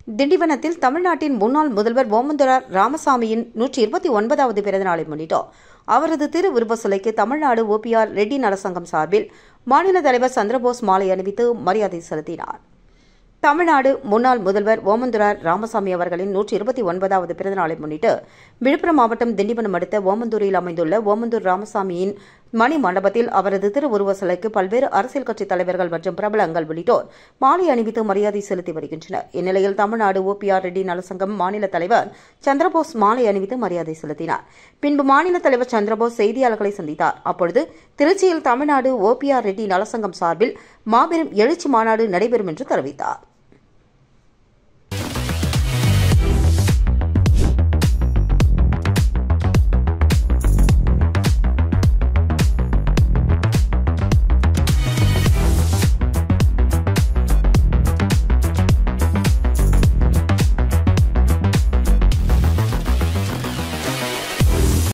திண்டிவனத்தில் தமிழ்நாட்டின் முன்னாள் முதல்வர் ஓமந்துரார் ராமசாமியின் நூற்றி இருபத்தி ஒன்பதாவது பிறந்தநாளை முன்னிட்டு அவரது திருவுருவ சிலைக்கு தமிழ்நாடு ஓபிஆர் ரெட்டி நலசங்கம் சார்பில் மாநில தலைவர் சந்திரபோஸ் மாலை அணிவித்து மரியாதை செலுத்தினார் தமிழ்நாடு முன்னாள் முதல்வர் ஓமந்துரார் ராமசாமி அவர்களின் நூற்றி இருபத்தி ஒன்பதாவது பிறந்தநாளை முன்னிட்டு விழுப்புரம் மாவட்டம் திண்டிவனம் அடுத்த ஓமந்தூரில் அமைந்துள்ள ஓமந்தூர் ராமசாமியின் மணி மண்டபத்தில் அவரது திருவுருவ சிலைக்கு பல்வேறு அரசியல் கட்சித் தலைவர்கள் மற்றும் பிரபலங்கள் உள்ளிட்டோர் மாலை அணிவித்து மரியாதை செலுத்தி வருகின்றனர் இந்நிலையில் தமிழ்நாடு ஓபிஆர் ரெட்டி நலசங்கம் மாநில தலைவர் சந்திரபோஸ் மாலை அணிவித்து மரியாதை செலுத்தினார் பின்பு மாநில தலைவர் சந்திரபோஸ் செய்தியாளர்களை சந்தித்தார் அப்பொழுது திருச்சியில் தமிழ்நாடு ஓபிஆர் ரெட்டி நலசங்கம் சார்பில் மாபெரும் எழுச்சி மாநாடு நடைபெறும் என்று தெரிவித்தார்